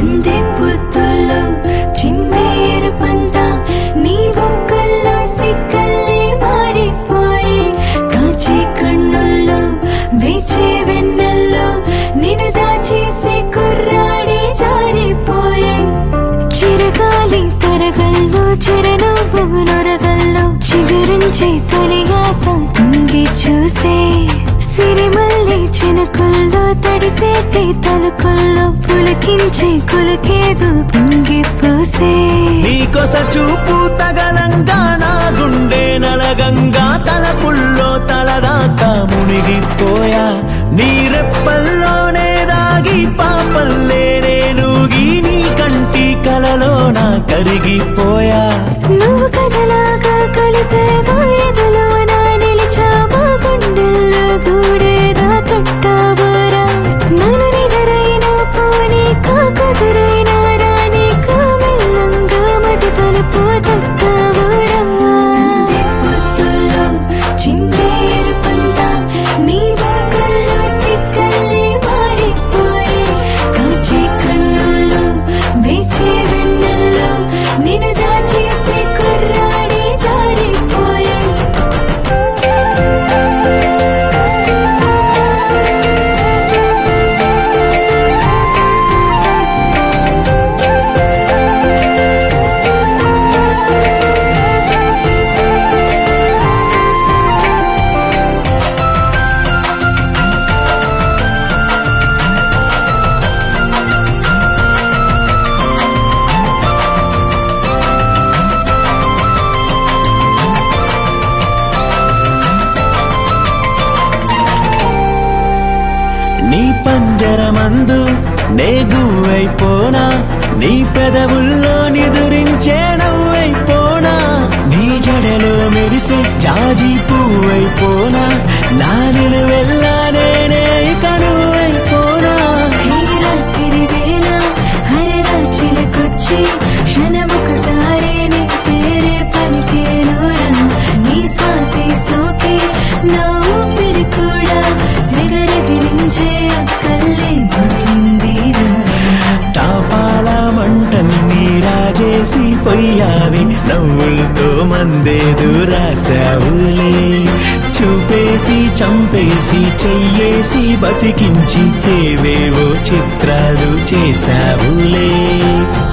సందే పొత్తుల్లో చిందే ఎరుపంత నీ బొక్కల్లో సిక్కల్లే మారిపోయి కాచే కన్నుల్లో వేచే వెన్నెల్లో నిన్ను దాచేసే కుర్రాడే జారిపోయే చిరగాలి తరగల్లో చిరనవ్వు నొరగల్లో చిగురించే తొలి ఆశ తుంగి చూసే సిరిమల్లి చినుకుల్లో తడిసేటి తలుకుల్లో పులకించే కులకేదు పొంగి పోసే నీకొస చూపు తగలంగా నా గుండె నలగంగా తలపుల్లో తలదాకా మునిగిపోయా నీ రెప్పల్లోనే దాగి పాపల్లే నేనుగి నీ కంటి కలలో నా కరిగిపోయా నువ్వు కథలాగా కలిసేవో ఎదలో నా నిలిచావో గుండెల్లో దూడేదా కట్టావోరా నన్ను నిదరైనా పోనీ కాకుదురైనా రాని కామెల్లంగా మతి తలుపు తట్టావోరా చిందే ఎరుపంత నీ బొక్కల్లో సిక్కల్లే మారిపోయే కాచే కన్నుల్లో వేచే వెన్నెల్లో నిన్ను దాచేసే కుర్రాడే జారిపోయే నీ పంజరమందు నే గువ్వైపోనా నీ పెదవుల్లో నిదురించే నవ్వైపోనా నీ జడలో మెరిసే జాజి పువ్వైపోనా నా నిలువెల్లా నేనే కనువైపోనా రాత్రి వేళ హరరాచిలకొచ్చి క్షణమొకసారి నీ పేరే పలికేనురా నీ శ్వాసే సోకే నా ఊపిరి కూడా సిగరగిలించే అక్కల్లే మొదలిందిరా తాపాల మంటలు నీరాజేసి పోయావి నవ్వులతో మందేదు రాసావులే చూపేసి చంపేసి చెయ్యేసి బతికించి ఏవేవో చిత్రాలు చేసావులే